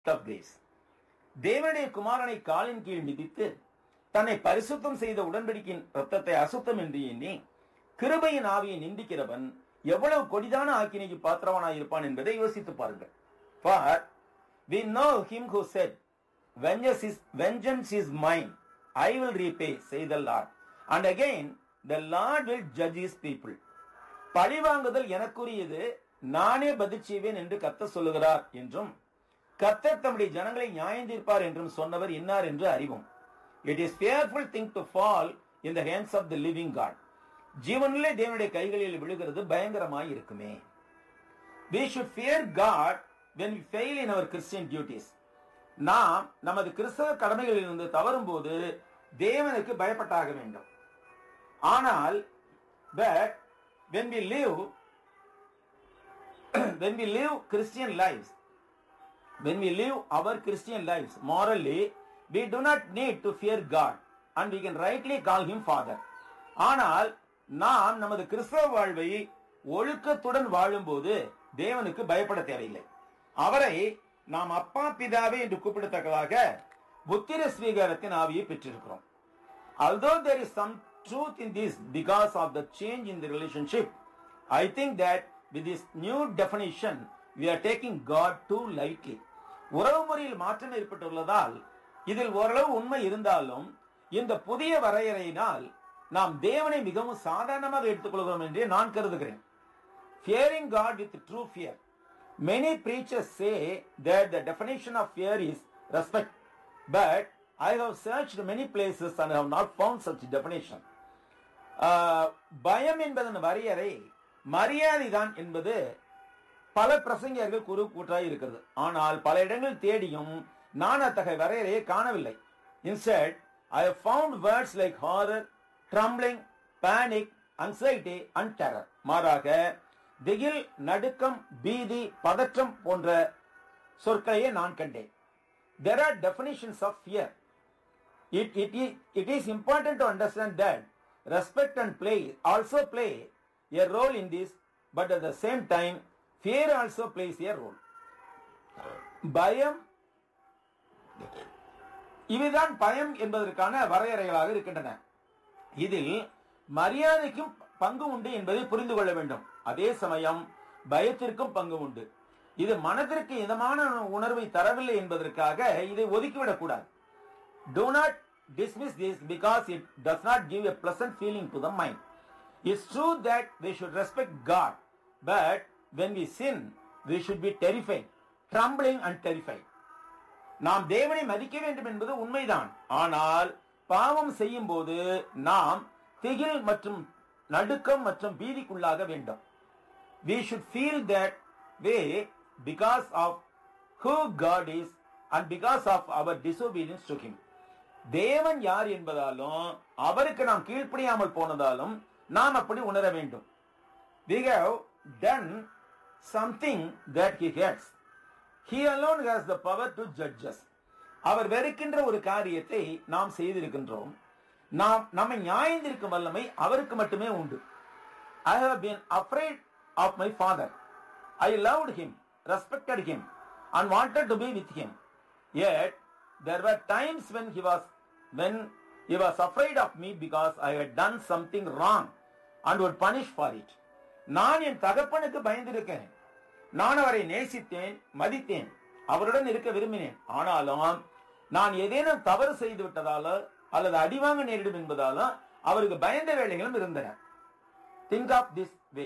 Of grace தேவனுடைய குமாரனை காலின் கீழ் மிதித்து தன்னை பரிசுத்தம் செய்த உடன்படிக்கையின் ரத்தத்தை அசுத்தம் என்று எண்ணி கிருபையின் ஆவியை நிந்திக்கிறவன் எவ்வளவு கொடிதான ஆக்கினைக்கு பாத்திரவனாய் இருப்பான் என்பதை யோசித்து பாருங்கள் for we know him who said vengeance is vengeance is mine i will repay say the lord and again the lord will judge his people பழிவாங்குதல் எனக்குரியது நானே பதில் செய்வேன் என்று கத்த சொல்லுகிறார் என்றும் கத்தர் தம்முடைய ஜனங்களை நியாயம் தீர்ப்பார் என்றும் சொன்னவர் இன்னார் என்று அறிவோம் it is fearful thing to fall in the hands of the living God ஜீவனிலே தேவனுடைய கைகளில் விழுகிறது பயங்கரமாய் இருக்குமே we should fear God when we fail in our Christian duties. நாம் நமது கிறிஸ்தவ கடமைகளில் இருந்து தவறும் போது தேவனுக்கு பயப்பட்டாக வேண்டும் ஆனால் but when we live when we live Christian lives when we live our Christian lives morally we do not need to fear God and we can rightly call him father ஆனால் நாம் நமது கிறிஸ்தவ வாழ்வை ஒழுக்கத்துடன் வாழும்போது தேவனுக்கு பயப்பட தேவையில்லை அவரை நாம் அப்பா பிதாவே என்று கூப்பிடத்தக்கதாக புத்திர ஸ்வீகாரத்தின் ஆவியை பெற்றிருக்கிறோம் although there is some truth in this because of the change in the relationship i think that with this new definition we are taking god too lightly உறவு முறையில் மாற்றம் ஏற்பட்டுள்ளதால் இதில் ஓரளவு உண்மை இருந்தாலும் இந்த புதிய வரையறையினால் நாம் தேவனை மிகவும் சாதாரணமாக எடுத்துக்கொள்கிறோம் என்றே நான் கருதுகிறேன் fearing god with true fear many preachers say that the definition of fear is respect but i have searched many places and have not found such definition ஆஹ், பயம் என்பதன் வரையறை மரியாதைதான் என்பது பல பிரசங்கியர்கள் குறு கூற்றாய் இருக்கிறது ஆனால் பல இடங்கள் தேடியும் நான் அத்தகைய வரையறையை காணவில்லை instead I have found words like horror trembling panic anxiety and terror மாறாக திகில் நடுக்கம் பீதி பதற்றம் போன்ற சொற்களையே நான் கண்டேன் there are definitions of fear it, it, is, it is important to understand that respect and play also play a role in this, but at the same time, fear also plays a role. பயம் இவைதான் பயம் என்பதற்கான வரையறைகளாக இருக்கின்றன இதில் மரியாதைக்கும் பங்கு உண்டு என்பதை புரிந்து கொள்ள வேண்டும் அதே சமயம் பயத்திற்கும் பங்கு உண்டு இது மனதிற்கு இதமான உணர்வை தரவில்லை என்பதற்காக இதை ஒதுக்கிவிடக் கூடாது do not dismiss this because it does not give a pleasant feeling to the mind. It's true that we should respect God, but when we sin, we should be terrified, trembling and terrified. நாம் தேவனை மதிக்க வேண்டும் என்பது உண்மைதான் ஆனால் பாவம் செய்யும் போது நாம் திகில் மற்றும் நடுக்கம் மற்றும் பீதிக்குள்ளாக வேண்டும் we should feel that way because of who God is and because of our disobedience to him. தேவன் யார் என்பதாலும் அவருக்கு நாம் கீழ்ப்படியாமல் போனதாலும் நாம் அப்படி உணர வேண்டும் we have done something that he hates he alone has the power to judge us அவர் வெறுக்கின்ற ஒரு காரியத்தை நாம் செய்திருக்கின்றோம் நாம் நம்மை நியாயந்திருக்கும் வல்லமை அவருக்கு மட்டுமே உண்டு I have been afraid of my father. I loved him, respected him, and wanted to be with him. Yet there were times when he was when he was afraid of me because I had done something wrong and would punish for it. நான் என் தகப்பனுக்கு பயந்திருக்கிறேன் நான் அவரை நேசித்தேன் மதித்தேன் அவருடன் இருக்க விரும்பினேன் ஆனாலும் நான் ஏதேனும் தவறு செய்து விட்டதாலோ அல்லது அடிவாங்க நேரிடும் என்பதாலோ அவருக்கு பயந்த வேலைகளும் இருந்தன திங்க் ஆஃப் திஸ் வே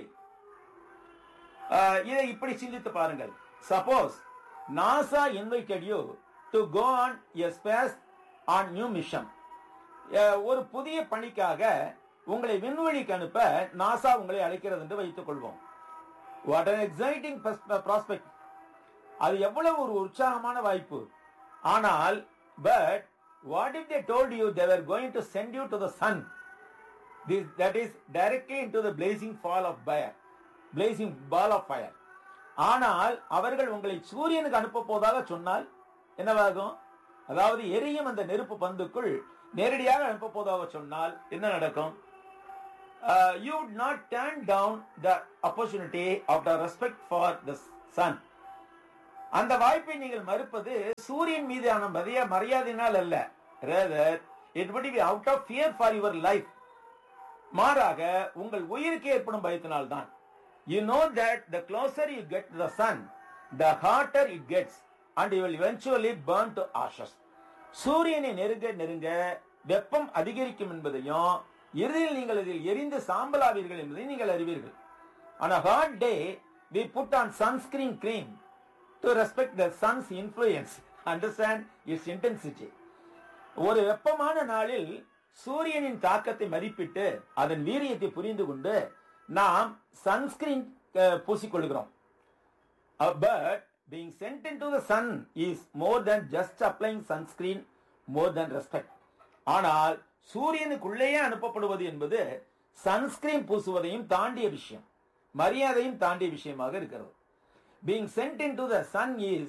இதை இப்படி சிந்தித்து பாருங்கள் suppose NASA invited you to go on a space on new mission ஒரு புதிய பணிக்காக உங்களை விண்வெளிக்கு அனுப்ப நாசா உங்களை அழைக்கிறது என்று வைத்துக் கொள்வோம் வாட் அன் எக்ஸைட்டிங் ப்ராஸ்பெக்ட் அது எவ்வளவு ஒரு உற்சாகமான வாய்ப்பு ஆனால் but what if they told you they're going to send you to the sun this that is directly into the blazing fall of fire blazing ball of fire ஆனால் அவர்கள் உங்களை சூரியனுக்கு அனுப்ப போதாக சொன்னால் என்னவாகும் அதாவது எரியும் அந்த நெருப்பு பந்துக்குள் நேரடியாக அனுப்ப போதாக சொன்னால் என்ன நடக்கும் you would not turn down the opportunity of the respect for the sun அந்த வாய்ப்பை நீங்கள் மறுப்பது சூரியன் மீதான மதிய மரியாதையினால் அல்ல rather it would be out of fear for your life மாறாக உங்கள் உயிருக்கு ஏற்படும் பயத்தினால் தான் you know that the closer you get the sun the harder it gets and you will eventually burn to ashes சூரியனை நெருங்க நெருங்க வெப்பம் அதிகரிக்கும் என்பதையும் இறுதியில் நீங்கள் இதில் எரிந்து சாம்பலாவீர்கள் என்பதை நீங்கள் அறிவீர்கள் on a hot day we put on sunscreen cream to respect the sun's influence understand its intensity ஒரு வெப்பமான நாளில் சூரியனின் தாக்கத்தை மதிப்பிட்டு அதன் வீரியத்தை புரிந்து கொண்டு நாம் சன்ஸ்கிரீன் பூசிக்கொள்கிறோம் but being sent into the sun is more than just applying sunscreen more than respect ஆனால் சூரியனுக்குள்ளேயே அனுப்பப்படுவது என்பது சன்ஸ்கிரீன் பூசுவதையும் தாண்டிய விஷயம் மரியாதையும் தாண்டிய விஷயமாக இருக்கிறது being sent into the sun is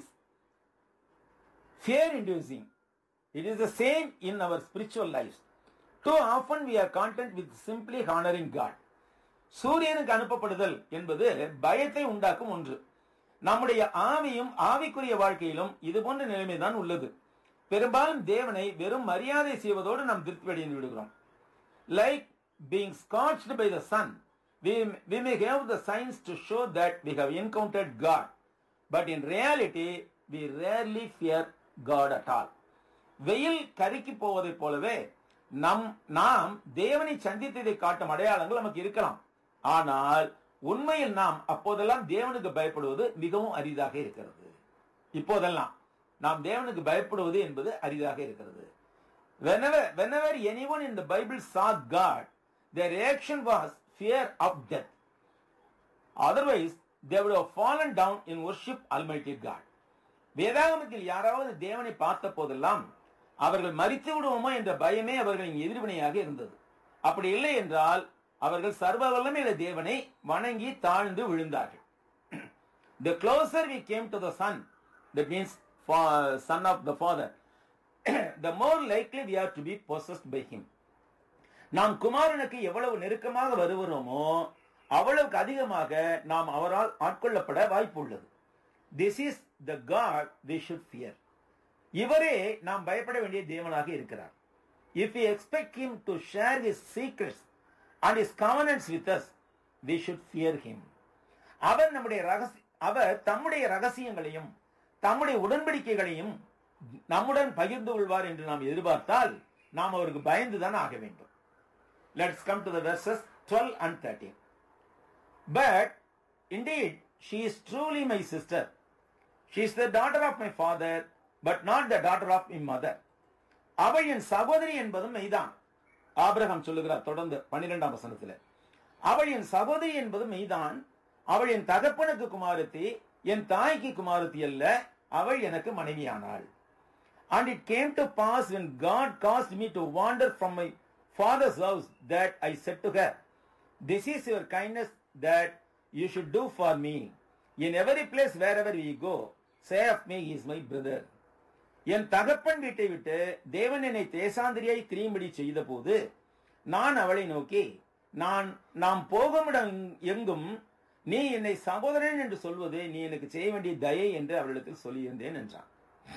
fear inducing it is the same in our spiritual lives too often we are content with simply honoring god சூரியனுக்கு அனுப்பப்படுதல் என்பது பயத்தை உண்டாக்கும் ஒன்று நம்முடைய ஆவியும் ஆவிக்குரிய வாழ்க்கையிலும் இது போன்ற நிலைமைதான் உள்ளது பெரும்பாலும் தேவனை வெறும் மரியாதை செய்வதோடு நாம் திருப்தி அடைந்து விடுகிறோம் like being scorched by the sun we, we may have the signs to show that we have encountered god but in reality we rarely fear god at all வெயில் கருக்கி போவதைப் போலவே நம் நாம் தேவனை சந்தித்ததை காட்டும் அடையாளங்கள் நமக்கு இருக்கலாம் ஆனால் உண்மையில் நாம் அப்போதெல்லாம் தேவனுக்கு பயப்படுவது மிகவும் அரிதாக இருக்கிறது இப்போதெல்லாம் நாம் தேவனுக்கு பயப்படுவது என்பது அரிதாக இருக்கிறது whenever whenever anyone in the bible saw god their reaction was fear of death otherwise they would have fallen down in worship almighty god வேதாகமத்தில் யாராவது தேவனை பார்த்த போதெல்லாம் அவர்கள் மறித்து விடுவோமோ என்ற பயமே அவர்களின் எதிர்வினையாக இருந்தது அப்படி இல்லை என்றால் அவர்கள் சர்வ வல்லமையில தேவனை வணங்கி தாழ்ந்து விழுந்தார்கள் the closer we came to the son that means for, son of the father the more likely we are to be possessed by him நாம் குமாரனுக்கு எவ்வளவு நெருக்கமாக வருகிறோமோ அவ்வளவுக்கு அதிகமாக நாம் அவரால் ஆட்கொள்ளப்பட வாய்ப்பு உள்ளது this is the God we should fear இவரே நாம் பயப்பட வேண்டிய தேவனாக இருக்கிறார் if you expect him to share his secrets and his covenants with us we should fear him அவர் நம்முடைய ரகசிய அவர் தம்முடைய ரகசியங்களையும் தம்முடைய உடன்படிக்கைகளையும் நம்முடன் பகிர்ந்து கொள்வார் என்று நாம் எதிர்பார்த்தால் நாம் அவருக்கு பயந்துதான் ஆக வேண்டும் let's come to the verses twelve and thirteen but indeed she is truly my sister she is the daughter of my father but not the daughter of my mother அவள் என் சகோதரி என்பதும் மெய்தான் ஆபிரகாம் சொல்லுகிறார் தொடர்ந்து பன்னிரெண்டாம் வசனத்தில் அவள் என் சகோதரி என்பது மெய்தான் அவள் என் தகப்பனுக்கு குமாரத்தி என் தாய்க்கு குமாரத்தி அல்ல அவள் எனக்கு மனைவியானாள் and it came to pass when God caused me to wander from my father's house that I said to her, This is your kindness that you should do for me. In every place wherever we go, say of me he is my brother. என் தகப்பன் வீட்டை விட்டு தேவன் என்னை தேசாந்திரியை திரியும்படி செய்த போது நான் அவளை நோக்கி நான் நாம் போகுமிடம் எங்கும் நீ என்னை சகோதரன் என்று சொல்வது நீ எனக்கு செய்ய வேண்டிய தயை என்று அவளிடத்தில் சொல்லியிருந்தேன் என்றான்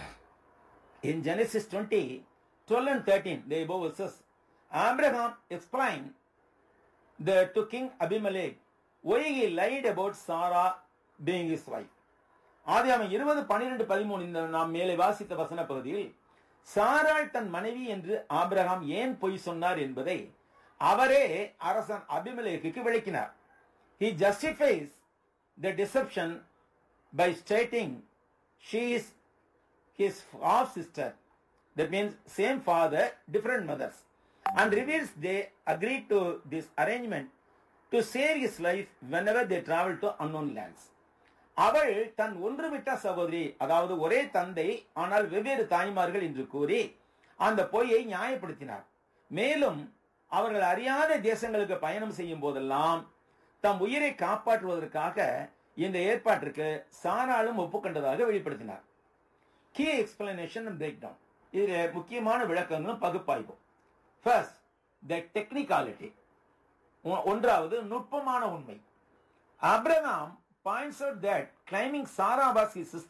In Genesis 20, 12 and 13, the above verses, Abraham explained the, to King Abimelech why he lied about Sarah being his wife. ஆதியாமம் இருபது பன்னிரெண்டு பதிமூணு இந்த நாம் மேலே வாசித்த வசன பகுதியில் சாராள் தன் மனைவி என்று ஆபிரகாம் ஏன் பொய் சொன்னார் என்பதை அவரே அரசன் அபிமலேக்கு விளக்கினார் he justifies the deception by stating she is his half sister that means same father different mothers and reveals they agreed to this arrangement to save his life whenever they travel to unknown lands அவள் தன் ஒன்றுவிட்ட சகோதரி அதாவது ஒரே தந்தை ஆனால் வெவ்வேறு தாய்மார்கள் என்று கூறி அந்த பொய்யை நியாயப்படுத்தினார் மேலும் அவர்கள் அறியாத தேசங்களுக்கு பயணம் செய்யும் போதெல்லாம் தம் உயிரை காப்பாற்றுவதற்காக இந்த ஏற்பாட்டிற்கு சாராலும் ஒப்புக்கொண்டதாக வெளிப்படுத்தினார் key explanation and break down இதில் முக்கியமான விளக்கங்களும் பகுப்பாய்வும் ஃபர்ஸ்ட் த டெக்னிகாலிட்டி ஒன்றாவது நுட்பமான உண்மை Abraham points out that claiming Sarah was his sister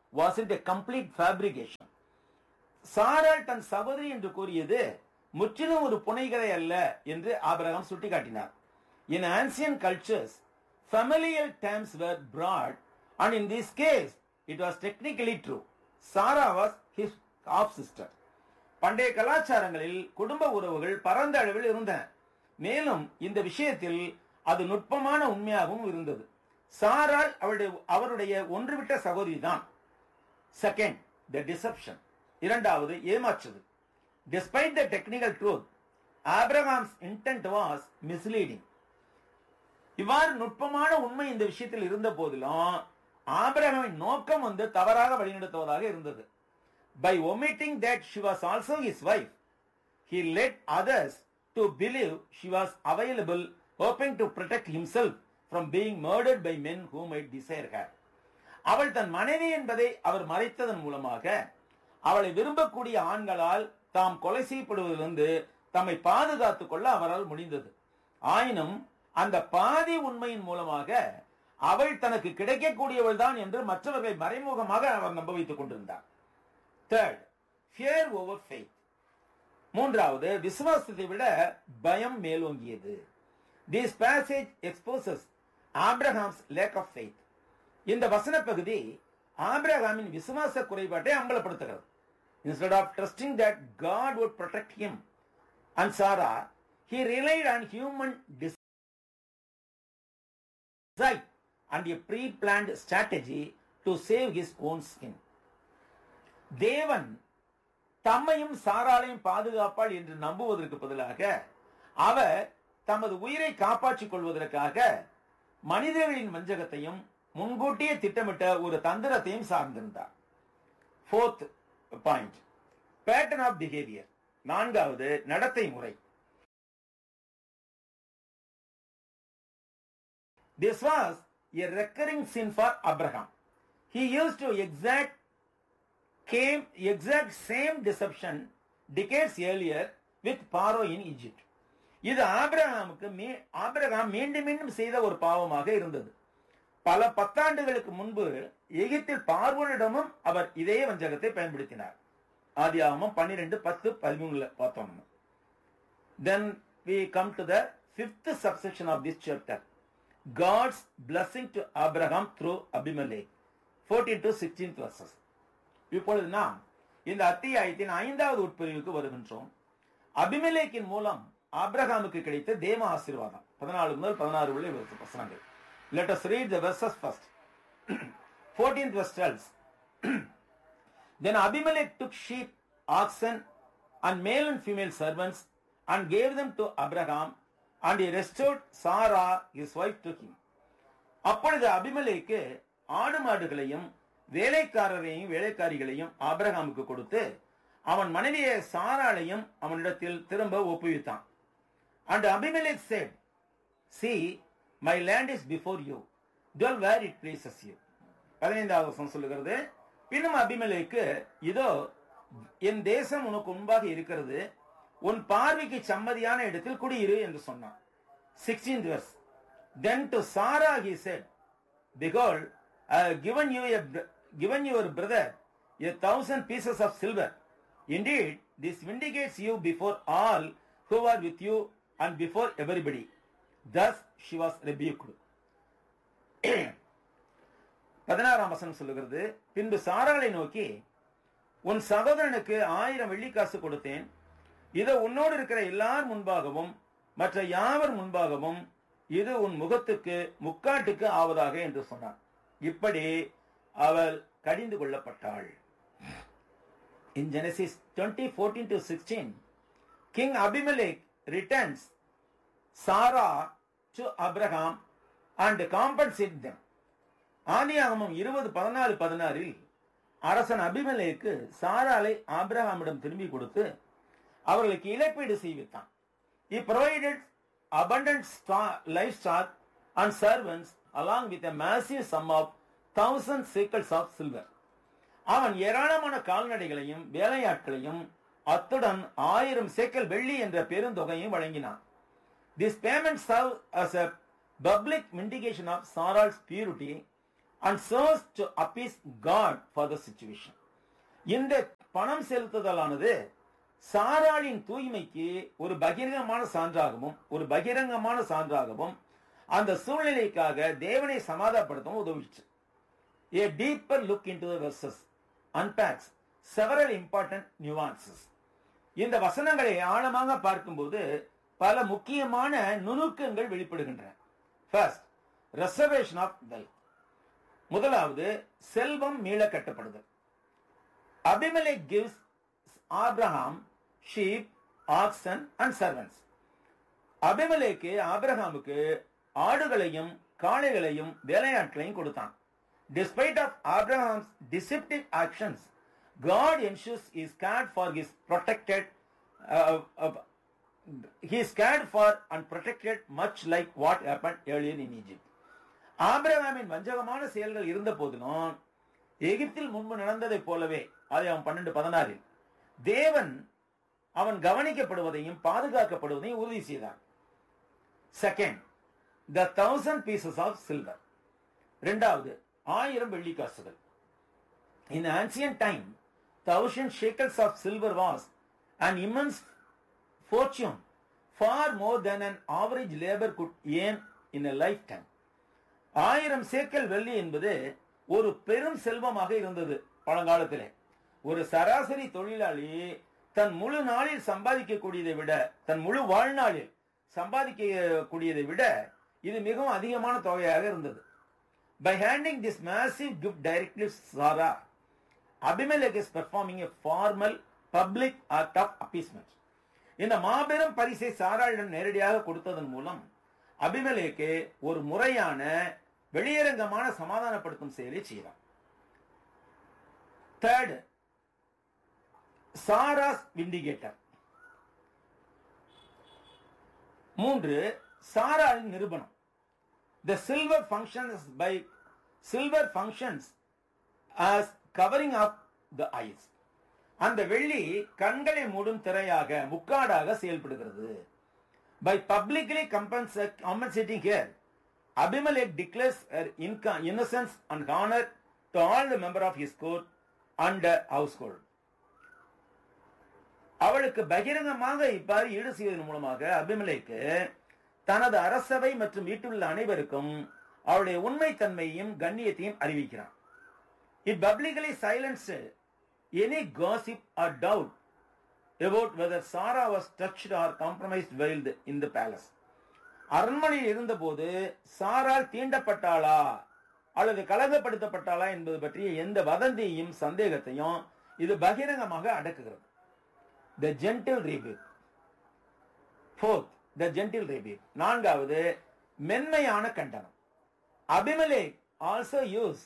was it a complete fabrication சாராள் தன் சகோதரி என்று கூறியது முற்றிலும் ஒரு புனைகதை அல்ல என்று ஆபிரகாம் சுட்டிக்காட்டினார் in ancient cultures familial terms were brought and in this case it was technically true sarah was his half sister பண்டைய கலாச்சாரங்களில் குடும்ப உறவுகள் பரந்த அளவில் இருந்தன மேலும் இந்த விஷயத்தில் அது நுட்பமான உண்மையாகவும் இருந்தது சாராள் அவருடைய அவருடைய ஒன்றுவிட்ட சகோதரி தான் செகண்ட் த டிசப்ஷன் இரண்டாவது ஏமாற்றுது despite the technical truth Abraham's intent was misleading இவ்வாறு நுட்பமான உண்மை இந்த விஷயத்தில் இருந்த போதிலும் ஆபிரகாமின் நோக்கம் வந்து தவறாக வழிநடத்துவதாக இருந்தது by omitting that she was also his wife he let others to believe she was available hoping to protect himself from being murdered by men who might desire her அவள் தன் மனைவி என்பதை அவர் மறைத்ததன் மூலமாக அவளை விரும்பக்கூடிய ஆண்களால் தாம் கொலை செய்யப்படுவதிலிருந்து தம்மை பாதுகாத்துக் கொள்ள அவரால் முடிந்தது ஆயினும் அந்த பாதி உண்மையின் மூலமாக அவள் தனக்கு கிடைக்கக்கூடியவள் தான் என்று மற்றவர்களை மறைமுகமாக அவர் நம்ப வைத்துக் கொண்டிருந்தார் தேர்ட் ஃபியர் ஓவர் ஃபெய்த் மூன்றாவது விசுவாசத்தை விட பயம் மேலோங்கியது this passage exposes Abraham's lack of faith இந்த வசன பகுதி ஆப்ரஹாமின் விசுவாச குறைபாட்டை அம்பலப்படுத்துகிறது instead of trusting that God would protect him and Sarah he relied on human design and a pre-planned strategy to save his own skin. தேவன் தம்மையும் சாராளையும் பாதுகாப்பாள் என்று நம்புவதற்கு பதிலாக அவர் தமது உயிரை காப்பாற்றிக் கொள்வதற்காக மனிதர்களின் வஞ்சகத்தையும் முன்கூட்டியே திட்டமிட்ட ஒரு தந்திரத்தையும் சார்ந்திருந்தார் fourth point pattern of behaviour நான்காவது நடத்தை முறை This was a recurring sin for Abraham. He used to exact came exact same deception decades earlier with Paro in Egypt. இது ஆபிரகாமுக்கு ஆபிரகாம் மீண்டும் மீண்டும் செய்த ஒரு பாவமாக இருந்தது பல பத்தாண்டுகளுக்கு முன்பு எகிப்தில் பார்வோனிடமும் அவர் இதே வஞ்சகத்தை பயன்படுத்தினார் ஆதியாகமும் பன்னிரெண்டு பத்து பதிமூணுல பார்த்தோம் then we come to the fifth subsection of this chapter God's blessing to Abraham through Abimelech 14 to 16th verses இப்பொழுது நாம் இந்த அத்தியாயத்தின் ஐந்தாவது உட்பிரிவுக்கு வருகின்றோம் அபிமெலேக்கின் மூலம் ஆப்ரஹாமுக்கு கிடைத்த தேவ ஆசீர்வாதம் பதினாலு முதல் பதினாறு உள்ள வசனங்கள் let us read the verses first 14th verse tells then Abimelech took sheep oxen and male and female servants and gave them to Abraham and he restored Sarah his wife to him அப்பொழுது அபிமலேக்கு ஆடு மாடுகளையும் வேலைக்காரரையும் வேலைக்காரிகளையும் ஆபிரகாமுக்கு கொடுத்து அவன் மனைவியை சாராளையும் அவனிடத்தில் திரும்ப ஒப்புவித்தான் and Abimelech said see my land is before you dwell where it pleases you பதினைந்தாவது வசனம் சொல்லுகிறது பின்னும் அபிமலேக்கு இதோ என் தேசம் உனக்கு முன்பாக இருக்கிறது உன் பார்வைக்கு சம்மதியான இடத்தில் குடியிரு என்று சொன்னான் sixteen verse then to Sarah he said behold I have given you a given your brother a thousand pieces of silver indeed this vindicates you before all who are with you and before everybody thus she was rebuked பதினாறாம் வசனம் சொல்லுகிறது பின்பு சாராளை நோக்கி உன் சகோதரனுக்கு ஆயிரம் வெள்ளிக்காசு கொடுத்தேன் இதோ உன்னோடு இருக்கிற எல்லார் முன்பாகவும் மற்ற யாவர் முன்பாகவும் இது உன் முகத்துக்கு முக்காட்டுக்கு ஆவதாக என்று சொன்னான் இப்படி அவள் கடிந்து கொள்ளப்பட்டாள் in Genesis twenty fourteen to sixteen king Abimelech returns Sarah to Abraham and compensate them ஆதியாகமம் இருபது பதினாலு பதினாறில் அரசன் அபிமலேக்கு சாராலை ஆப்ரஹாமிடம் திரும்பி கொடுத்து அவர்களுக்கு இழப்பீடு செய்வித்தான் He provided abundant star- livestock and servants along with a massive sum of thousand shekels of silver. அவன் ஏராளமான கால்நடைகளையும் வேலையாட்களையும் அத்துடன் ஆயிரம் சேக்கல் வெள்ளி என்ற பெருந்தொகையும் வழங்கினான் this payment serve as a public vindication of Sarah's purity and serves to appease God for the situation. இந்த பணம் செலுத்துதலானது சாராளின் தூய்மைக்கு ஒரு பகிரங்கமான சான்றாகவும் ஒரு பகிரங்கமான சான்றாகவும் அந்த சூழ்நிலைக்காக தேவனை சமாதானப்படுத்தவும் உதவிச்சு A deeper look into the verses unpacks several important nuances. இந்த வசனங்களை ஆழமாக பார்க்கும்போது பல முக்கியமான நுணுக்கங்கள் வெளிப்படுகின்றன ஃபர்ஸ்ட் ரெசர்வேஷன் ஆஃப் வெல்த் முதலாவது செல்வம் மீள கட்டப்படுதல் Abimelech gives Abraham sheep oxen and servants அபிமலேக்கு ஆபிரகாமுக்கு ஆடுகளையும் காளைகளையும் வேலையாட்களையும் கொடுத்தான் despite of Abraham's deceptive actions God ensures he is cared for his protected uh, uh, he is cared for and protected much like what happened earlier in Egypt. ஆபிரகாமின் வஞ்சகமான செயல்கள் இருந்த போதிலும் எகிப்தில் முன்பு நடந்ததைப் போலவே அதை அவன் பன்னெண்டு பதினாறில் தேவன் அவன் கவனிக்கப்படுவதையும் பாதுகாக்கப்படுவதையும் உறுதி செய்தான் second the thousand pieces of silver இரண்டாவது ஆயிரம் வெள்ளிக்காசுகள் in ancient time thousand shekels of silver was an immense fortune, far more than an average labor could earn in a lifetime. ஆயிரம் சேக்கல் வெள்ளி என்பது ஒரு பெரும் செல்வமாக இருந்தது பழங்காலத்திலே ஒரு சராசரி தொழிலாளி தன் முழு நாளில் சம்பாதிக்கக்கூடியதை விட தன் முழு வாழ்நாளில் சம்பாதிக்கக்கூடியதை விட இது மிகவும் அதிகமான தொகையாக இருந்தது by handing this massive gift directly Sarah Abimelech is performing a formal public act of appeasement இந்த மாபெரும் பரிசை சாராளிடம் நேரடியாக கொடுத்ததன் மூலம் அபிமெலேக்கு ஒரு முறையான வெளியரங்கமான சமாதானப்படுத்தும் செயலை செய்தார் தேர்டு சாராஸ் விண்டிகேட்டர் மூன்று சாராளின் நிரூபணம் the silver functions by silver functions as covering of the eyes அந்த வெள்ளி கண்களை மூடும் திரையாக முக்காடாக செயல்படுகிறது by publicly compensating her Abimelech declares innocence and honour to all the member of his court and household அவளுக்கு பகிரங்கமாக இவ்வாறு ஈடு செய்வதன் மூலமாக அபிமலேக்கு தனது அரசவை மற்றும் வீட்டிலுள்ள அனைவருக்கும் அவருடைய உண்மைத்தன்மையையும் கண்ணியத்தையும் அறிவிக்கிறான் It publicly silenced any gossip or doubt about whether Sarah was touched or compromised while in the palace. அரண்மனையில் இருந்தபோது சாரால் தீண்டப்பட்டாளா அல்லது கலகப்படுத்தப்பட்டாளா என்பது பற்றிய எந்த வதந்தியையும் சந்தேகத்தையும் இது பகிரங்கமாக அடக்குகிறது the gentle rebuke fourth the gentle rebuke நான்காவது மென்மையான கண்டனம் Abimelech also use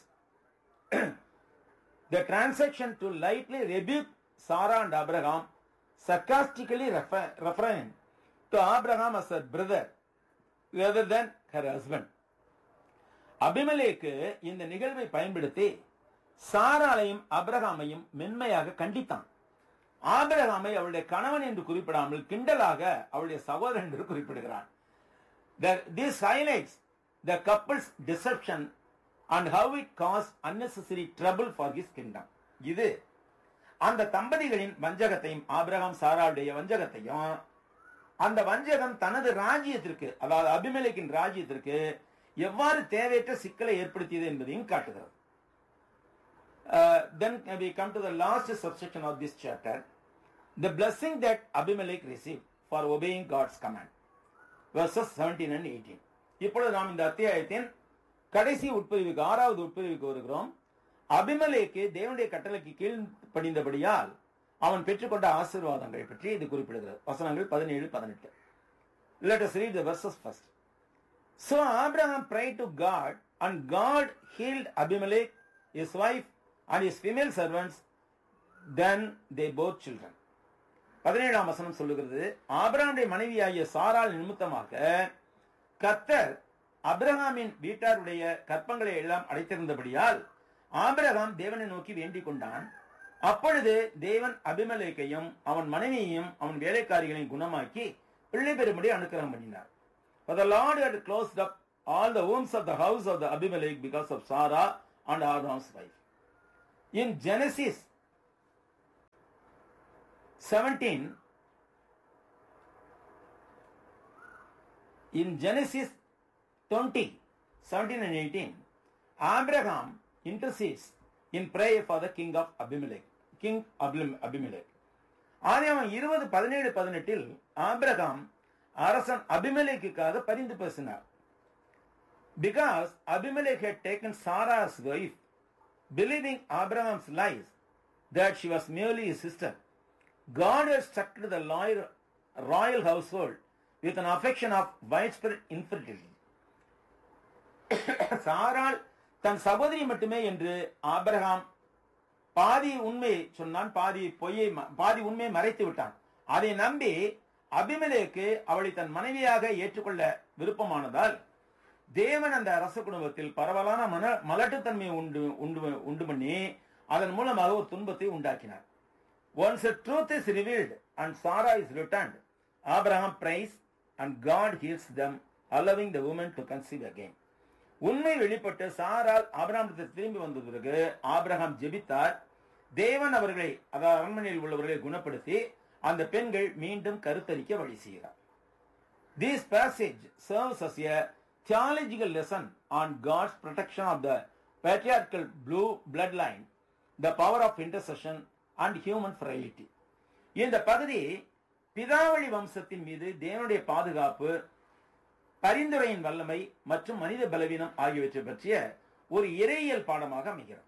the transaction to lightly rebuke Sarah and Abraham, sarcastically refer, referring to Abraham as her brother rather than her husband. அபிமலேக்கு இந்த நிகழ்வை பயன்படுத்தி சாராலையும் அபிரகாமையும் மென்மையாக கண்டித்தான் ஆபிரகாமை அவளுடைய கணவன் என்று குறிப்பிடாமல் கிண்டலாக அவளுடைய சகோதரன் என்று குறிப்பிடுகிறான் this highlights the couple's deception and how it cause unnecessary trouble for his kingdom இது அந்த தம்பதிகளின் வஞ்சகத்தையும் ஆபிரகாம் சாராவுடைய வஞ்சகத்தையும் அந்த வஞ்சகம் தனது ராஜ்யத்திற்கு அதாவது அபிமலேக்கின் ராஜ்யத்திற்கு எவ்வாறு தேவையற்ற சிக்கலை ஏற்படுத்தியது என்பதையும் காட்டுகிறது then we come to the last subsection of this chapter the blessing that Abimelech receive for obeying God's command verses seventeen and eighteen இப்பொழுது நாம் இந்த அத்தியாயத்தின் கடைசி உட்பிரிவுக்கு ஆறாவது உட்பிரிவுக்கு வருகிறோம் அபிமலேக்கு தேவனுடைய கட்டளைக்கு கீழ் படிந்தபடியால் அவன் பெற்றுக்கொண்ட ஆசீர்வாதங்களை பற்றி இது குறிப்பிடுகிறது வசனங்கள் பதினேழு பதினெட்டு let us read the verses first so abraham prayed to god and god healed abimelech his wife and his female servants then they bore children பதினேழாம் வசனம் சொல்லுகிறது ஆபிரகாமுடைய மனைவியாகிய சாரால் நிமித்தமாக கத்தர் அபிரகாமின் வீட்டாருடைய கற்பங்களை எல்லாம் அடைத்திருந்தபடியால் ஆபிரகாம் தேவனை நோக்கி வேண்டிக் கொண்டான் அப்பொழுது தேவன் அபிமலேக்கையும் அவன் மனைவியையும் அவன் வேலைக்காரிகளையும் குணமாக்கி பிள்ளை பெறும்படி அனுக்கிரகம் பண்ணினார் For the Lord had closed up all the wombs of the house of the Abimelech because of Sarah and Abraham's wife. In Genesis 17, in Genesis 20, 17 and 18, Abraham intercedes in prayer for the king of Abimelech, King Abim- Abimelech. ஆதியாமம் இருபது பதினேழு பதினெட்டில் Abraham அரசன் அபிமெலேக்குக்காக பரிந்து பேசினார் because Abimelech had taken Sarah's wife, believing Abraham's lies that she was merely his sister. God had structured the loyal, royal household with an affection of widespread infertility. சாராள் தன் சகோதரி மட்டுமே என்று ஆபிரகாம் பாதி உண்மையை சொன்னான் பாதி பொய்யை ம- பாதி உண்மையை மறைத்து விட்டான் அதை நம்பி அபிமெலேக்கு அவளை தன் மனைவியாக ஏற்றுக்கொள்ள விருப்பமானதால் தேவன் அந்த அரச குடும்பத்தில் பரவலான மன மலட்டுத்தன்மையை உண்டு உண்டு உண்டு பண்ணி அதன் மூலமாக ஒரு துன்பத்தை உண்டாக்கினார் Once the truth is revealed and Sarah is returned, Abraham prays and God heals them, allowing the woman to conceive again. உண்மை வெளிப்பட்டு சாரால் ஆபிரகாமத்தில் திரும்பி வந்த பிறகு ஆபிரகாம் ஜெபித்தார் தேவன் அவர்களை அதாவது அரண்மனையில் உள்ளவர்களை குணப்படுத்தி அந்த பெண்கள் மீண்டும் கருத்தரிக்க வழி செய்கிறார் This passage serves as a theological lesson on God's protection of the patriarchal blue bloodline, the power of intercession, and human frailty. இந்த பகுதி பிதாவளி வம்சத்தின் மீது தேவனுடைய பாதுகாப்பு பரிந்துரையின் வல்லமை மற்றும் மனித பலவீனம் ஆகியவற்றை பற்றிய ஒரு இறையியல் பாடமாக அமைகிறது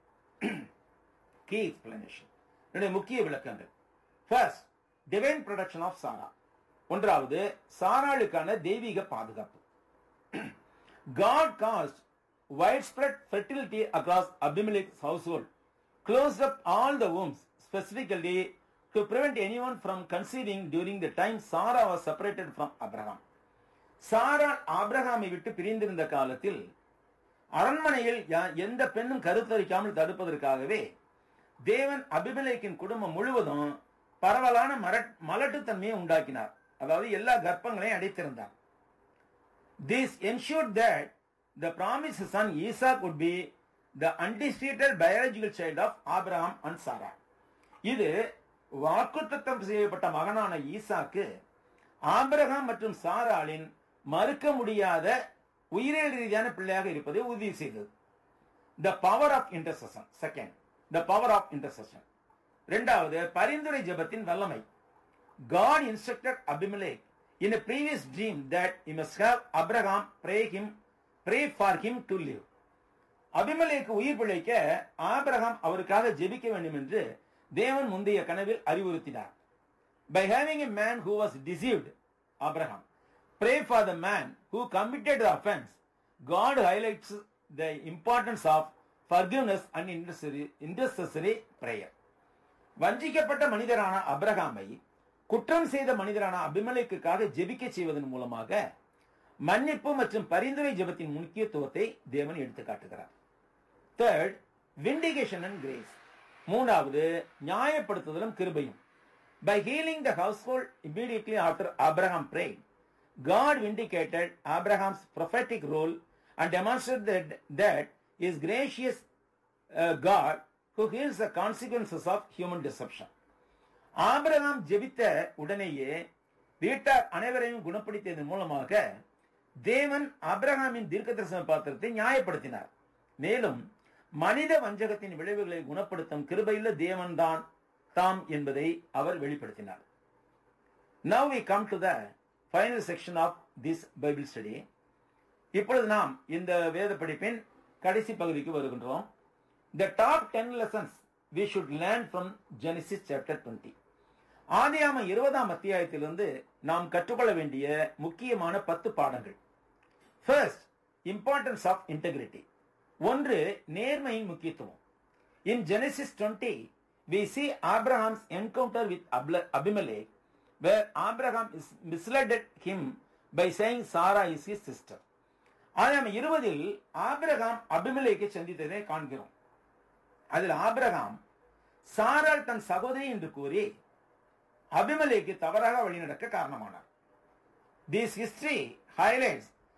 கீ எக்ஸ்பிளனேஷன் என்னுடைய முக்கிய விளக்கங்கள் first divine protection of Sarah ஒன்றாவது சாராளுக்கான தெய்வீக பாதுகாப்பு God caused widespread fertility across Abimelech's household, closed up all the wombs specifically to prevent anyone from conceiving during the time Sarah was separated from Abraham. சாரா ஆபிரகாமை விட்டு பிரிந்திருந்த காலத்தில் அரண்மனையில் யா- எந்த பெண்ணும் கருத்தரிக்காமல் தடுப்பதற்காகவே தேவன் அபிமெலேக்கின் குடும்பம் முழுவதும் பரவலான மர- மலட்டுத்தன்மையை உண்டாக்கினார் அதாவது எல்லா கர்ப்பங்களையும் அடைத்திருந்தார் This ensured that the promised son Isaac would be the undisputed biological child of Abraham and Sarah. இது வாக்குத்தத்தம் செய்யப்பட்ட மகனான ஈசாக்கு ஆபிரகாம் மற்றும் சாராளின் மறுக்க முடியாத உயிரியல் ரீதியான பிள்ளையாக இருப்பதை உறுதி செய்தது the power of intercession second the power of intercession இரண்டாவது பரிந்துரை ஜெபத்தின் வல்லமை God instructed Abimelech in a previous dream that he must have Abraham pray him, pray for him to live. அபிமலேக்கு உயிர் பிழைக்க ஆபிரகாம் அவருக்காக ஜெபிக்க வேண்டும் என்று தேவன் முந்தைய கனவில் அறிவுறுத்தினார் By having a man who was deceived, Abraham, pray for the man who committed the offense, God highlights the importance of forgiveness and intercessory, intercessory prayer. வஞ்சிக்கப்பட்ட மனிதரான அபிரகாமை குற்றம் செய்த மனிதரான அபிமலேக்குக்காக ஜெபிக்க செய்வதன் மூலமாக மன்னிப்பு மற்றும் பரிந்துரை ஜெபத்தின் முக்கியத்துவத்தை தேவன் எடுத்து காட்டுகிறார் தேர்ட் விண்டிகேஷன் அண்ட் கிரேஸ் மூணாவது நியாயப்படுத்துதலும் கிருபையும் by healing the household immediately after Abraham pray God vindicated Abraham's prophetic role and demonstrated that, that is gracious uh, God who heals the consequences of human deception. ஆபிரகாம் ஜெபித்த உடனேயே வீட்டார் அனைவரையும் குணப்படுத்தியதன் மூலமாக தேவன் ஆபிரகாமின் தீர்க்கதரிசன பாத்திரத்தை நியாயப்படுத்தினார் மேலும் மனித வஞ்சகத்தின் விளைவுகளை குணப்படுத்தும் கிருபையுள்ள தேவன்தான் தாம் என்பதை அவர் வெளிப்படுத்தினார் Now we come to the final section of this Bible study. இப்பொழுது நாம் இந்த வேத படிப்பின் கடைசி பகுதிக்கு வருகின்றோம் The top 10 lessons we should learn from Genesis chapter 20. ஆதியாம இருபதாம் அத்தியாயத்திலிருந்து நாம் கற்றுக்கொள்ள வேண்டிய முக்கியமான பத்து பாடங்கள் ஃபர்ஸ்ட் இம்பார்ட்டன்ஸ் ஆஃப் இன்டெகிரிட்டி ஒன்று நேர்மையின் முக்கியத்துவம் in Genesis twenty we see Abraham's encounter with Abimelech where Abraham is misled him by saying Sarah is his sister ஆதாம் இருபதில் ஆபிரகாம் அபிமலேக்கை சந்தித்ததை காண்கிறோம் அதில் ஆபிரகாம் சாராள் தன் சகோதரி என்று கூறி அபிமலேக்கு தவறாக வழிநடக்க காரணமானார் this history highlights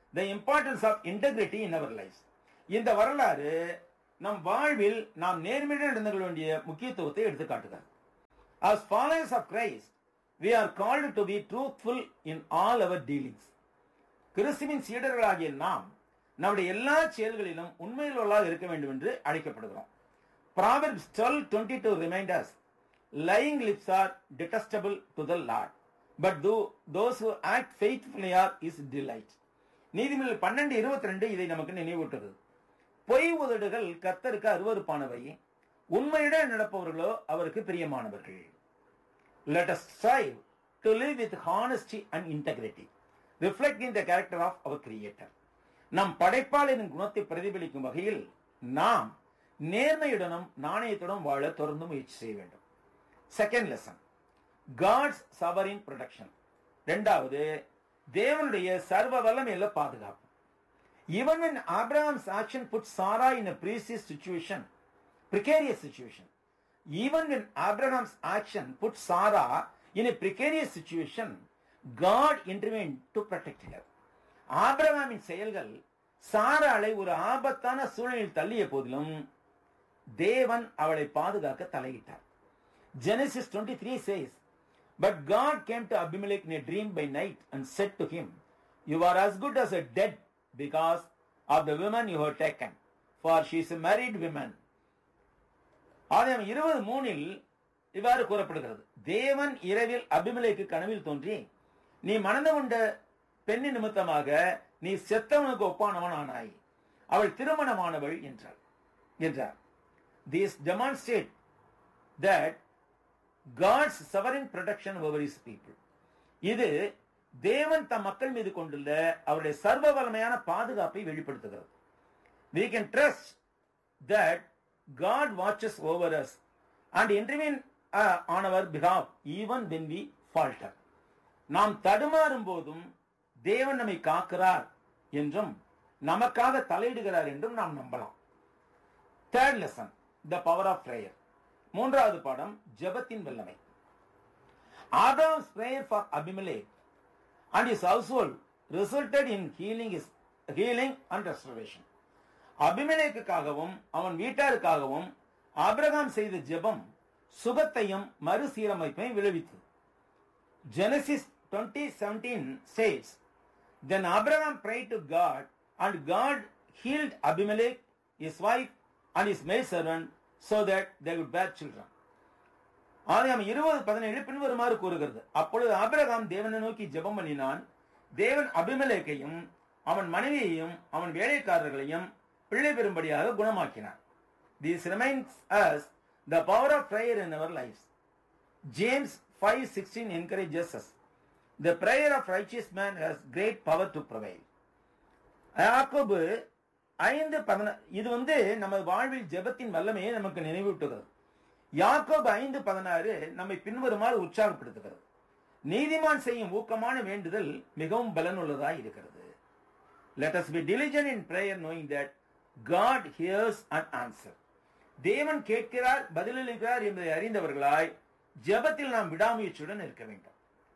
the importance of integrity in our life இந்த வரலாறு நம் வாழ்வில் நாம் நேர்மையுடன் நடந்து கொள்ள வேண்டிய முக்கியத்துவத்தை எடுத்து காட்டுகிறது as followers of Christ we are called to be truthful in all our dealings கிறிஸ்துவின் சீடர்களாகிய நாம் நம்முடைய எல்லா செயல்களிலும் உண்மையுள்ளவர்களாக இருக்க வேண்டும் என்று அழைக்கப்படுகிறோம் Proverbs 12:22 remind us lying lips are detestable to the Lord but though those who act faithfully are his delight நீதிமொழிகள் பன்னெண்டு இருபத்தி ரெண்டு இதை நமக்கு நினைவூட்டுகிறது பொய் உதடுகள் கர்த்தருக்கு அருவருப்பானவை உண்மையுடன் நடப்பவர்களோ அவருக்கு பிரியமானவர்கள் let us strive to live with honesty and integrity reflecting the character of our creator நம் படைப்பாளரின் குணத்தை பிரதிபலிக்கும் வகையில் நாம் நேர்மையுடனும் நாணயத்துடன் வாழ தொடர்ந்து முயற்சி செய்ய வேண்டும் second lesson God's sovereign protection ரெண்டாவது தேவனுடைய சர்வ வல்லமையில பாதுகாப்பு even when Abraham's action put Sarah in a precarious situation, precarious situation, even when Abraham's action put Sarah in a precarious situation, God intervened to protect her. ஆபிரகாமின் செயல்கள் சாராளை ஒரு ஆபத்தான சூழலில் தள்ளிய போதிலும் தேவன் அவளை பாதுகாக்க தலையிட்டார் Genesis 23 says, But God came to Abimelech in a dream by night and said to him, You are as good as a dead because of the woman you have taken, for she is a married woman. ஆதியாம் இருபது மூணில் இவ்வாறு கூறப்படுகிறது தேவன் இரவில் அபிமலைக்கு கனவில் தோன்றி நீ மணந்து கொண்ட பெண்ணின் நிமித்தமாக நீ செத்தவனுக்கு ஒப்பானவன் ஆனாய் அவள் திருமணமானவள் என்றார் என்றார் this demonstrate that God's sovereign protection over his people இது தேவன் தம் மக்கள் மீது கொண்டுள்ள அவருடைய சர்வ வல்லமையான பாதுகாப்பை வெளிப்படுத்துகிறது we can trust that god watches over us and intervene uh, on our behalf even when we falter நாம் தடுமாறும் போதும் தேவன் நம்மை காக்கிறார் என்றும் நமக்காக தலையிடுகிறார் என்றும் நாம் நம்பலாம் third lesson the power of prayer மூன்றாவது பாடம் ஜெபத்தின் வல்லமை Adam's prayer for Abimelech and his household resulted in healing his healing and restoration அபிமெலேக்குக்காகவும் அவன் வீட்டாருக்காகவும் ஆபிரகாம் செய்த ஜெபம் சுகத்தையும் மறுசீரமைப்பையும் விளைவித்தது Genesis twenty seventeen says then abraham prayed to god and god healed abimelech his wife and his maidservant so that they would bear children ஆதியாம் இருபது பதினேழு பின்வருமாறு கூறுகிறது அப்பொழுது ஆபிரகாம் தேவனை நோக்கி ஜெபம் பண்ணினான் தேவன் அபிமலேக்கையும் அவன் மனைவியையும் அவன் வேலைக்காரர்களையும் பிள்ளை பெறும்படியாக குணமாக்கினார் this remains as the power of prayer in our lives James five sixteen encourages us the prayer of righteous man has great power to prevail யாக்கோபு ஐந்து பதின இது வந்து நம்ம வாழ்வில் ஜெபத்தின் வல்லமையை நமக்கு நினைவூட்டுகிறது யாக்கோபு ஐந்து பதினாறு நம்மை பின்வருமாறு உற்சாகப்படுத்துகிறது நீதிமான் செய்யும் ஊக்கமான வேண்டுதல் மிகவும் பலனுள்ளதாய் இருக்கிறது let us be diligent in prayer knowing that God hears and answer தேவன் கேட்கிறார் பதிலளிக்கிறார் என்பதை அறிந்தவர்களாய் ஜெபத்தில் நாம் விடாமுயற்சியுடன் இருக்க வேண்டும்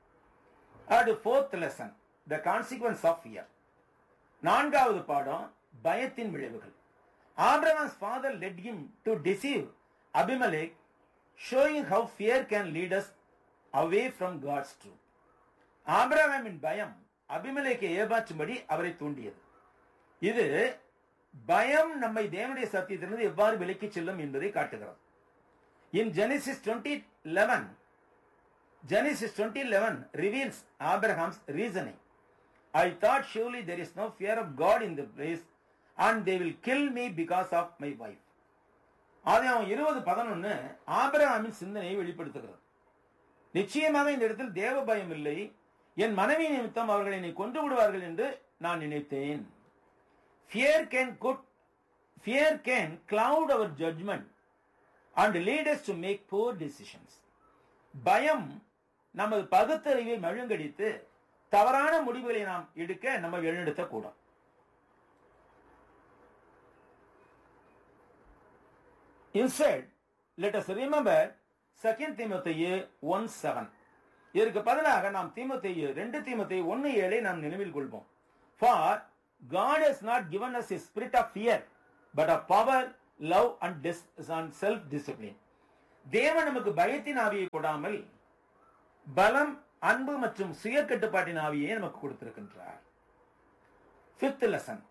அது fourth lesson the consequences of fear நான்காவது பாடம் பயத்தின் விளைவுகள் Abraham's father let him to deceive Abimelech showing how fear can lead us away from God's truth ஆபிரகாமின் பயம் அபிமலேக்கை ஏமாற்றும்படி அவரை தூண்டியது இது பயம் நம்மை தேவனுடைய சத்தியத்திலிருந்து எவ்வாறு விலக்கிச் செல்லும் என்பதை காட்டுகிறது in Genesis twenty eleven Genesis twenty eleven reveals Abraham's reasoning I thought surely there is no fear of God in the place and they will kill me because of my wife ஆதியாகம் இருபது பதினொன்னு ஆபிரகாமின் சிந்தனையை வெளிப்படுத்துகிறது நிச்சயமாக இந்த இடத்தில் தேவ பயம் இல்லை என் மனைவி நிமித்தம் அவர்கள் என்னை கொன்று விடுவார்கள் என்று நான் நினைத்தேன் fear can could fear can cloud our judgment and leads to make poor decisions பயம் நமது பகுத்தறிவை மழுங்கடித்து தவறான முடிவுகளை நாம் எடுக்க நம்ம வழிநடத்தக்கூடும் Instead, let us remember 2 தீமோத்தேயு 1:7 இதற்கு பதிலாக நாம் தீமோத்தேயு 2 தீமோத்தேயு 1:7 நாம் நினைவில் கொள்வோம் for God has not given us a spirit of fear, but of power, love and, dis- and self-discipline. தேவன் நமக்கு பயத்தின் ஆவியை கொடாமல் பலம் அன்பு மற்றும் சுய கட்டுப்பாட்டின் ஆவியை நமக்கு கொடுத்திருக்கின்றார் fifth lesson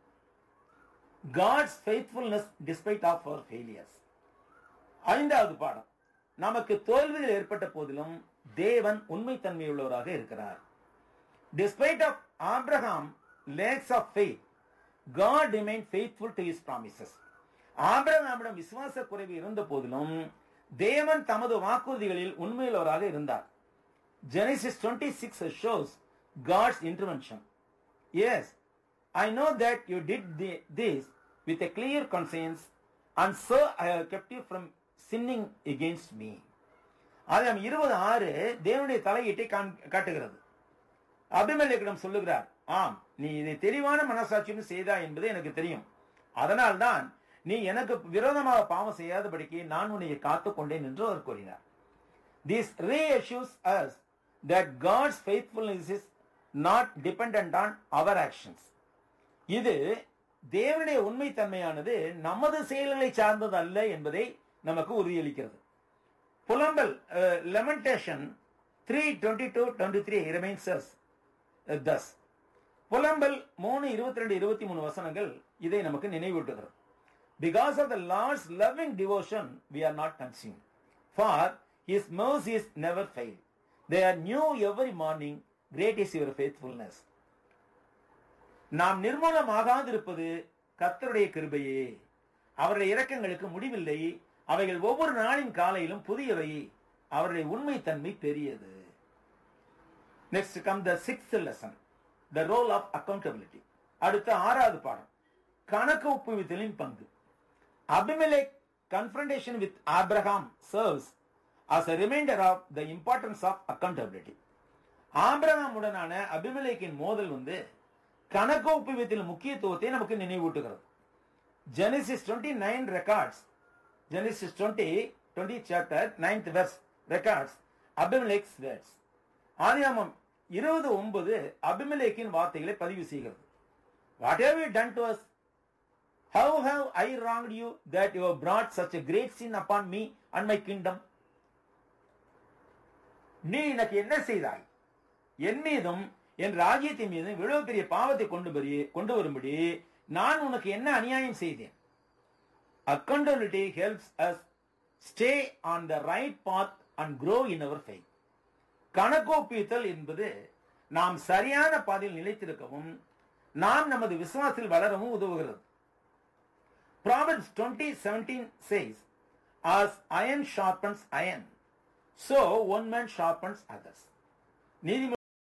God's faithfulness despite of our failures ஐந்தாவது பாடம் நமக்கு தோல்விகள் ஏற்பட்ட போதிலும் தேவன் உண்மைத்தன்மையுள்ளவராக இருக்கிறார் despite of Abraham lacks of faith God remain faithful to his promises ஆபிரகாமிடம் விசுவாச குறைவு இருந்த போதிலும் தேவன் தமது வாக்குறுதிகளில் உண்மையுள்ளவராக இருந்தார் Genesis twenty six shows God's intervention yes I know that you did this with a clear conscience and so I have kept you from sinning against me ஆதாம் இருபது ஆறு தேவனுடைய தலையீட்டை காட்டுகிறது அபிமலேக்கிடம் சொல்லுகிறார் ஆம் நீ இதை தெளிவான மனசாட்சியும் செய்தா என்பது எனக்கு தெரியும் அதனால்தான் நீ எனக்கு விரோதமாக பாவம் செய்யாதபடிக்கு நான் உன்னை காத்துக் கொண்டேன் என்று அவர் கூறினார் this reassures us that God's faithfulness is not dependent on our actions. இது தேவனுடைய உண்மைத்தன்மையானது நமது செயல்களை சார்ந்தது அல்ல என்பதை நமக்கு உறுதியளிக்கிறது புலம்பல் lamentation three twenty two twenty three reminds us புலம்பல் மூணு இருபத்தி ரெண்டு இருபத்தி மூணு வசனங்கள் இதை நமக்கு நினைவூட்டுகிறது because of the Lord's loving devotion we are not consume for his mercies never fail they are new every morning great is your faithfulness நாம் நிர்மூலமாகாதிருப்பது கர்த்தருடைய கிருபையே அவருடைய இரக்கங்களுக்கு முடிவில்லை அவைகள் ஒவ்வொரு நாளின் காலையிலும் புதியவை அவருடைய உண்மைத்தன்மை பெரியது next come the sixth lesson the role of accountability அடுத்த ஆறாவது பாடம் கணக்கு ஒப்புவித்தலின் பங்கு Abimelech confrontation with Abraham serves as a reminder of the importance of accountability. ஆபிரகாம் உடனான அபிமலேக்கின் மோதல் வந்து கணக்கு ஒப்புவித்தல் முக்கியத்துவத்தை நமக்கு நினைவூட்டுகிறது Genesis twenty nine records Genesis twenty twenty chapter ninth verse records Abimelech's words ஆதியாமம் இருபது ஒன்பது அபிமலேக்கின் வார்த்தைகளை பதிவு செய்கிறது what have you done to us How have I wronged you that you have brought such a great sin upon me and my kingdom? நீ எனக்கு என்ன செய்தாய் என் மீதும் என் ராஜ்யத்தின் மீதும் இவ்வளவு பெரிய பாவத்தை கொண்டு வரி கொண்டு வரும்படி நான் உனக்கு என்ன அநியாயம் செய்தேன் accountability helps us stay on the right path and grow in our faith கணக்கோப்பித்தல் என்பது நாம் சரியான பாதையில் நிலைத்திருக்கவும் நாம் நமது விசுவாசத்தில் வளரவும் உதவுகிறது Proverbs 20:17 says, As iron sharpens iron, so one man sharpens others. நீதிமொழி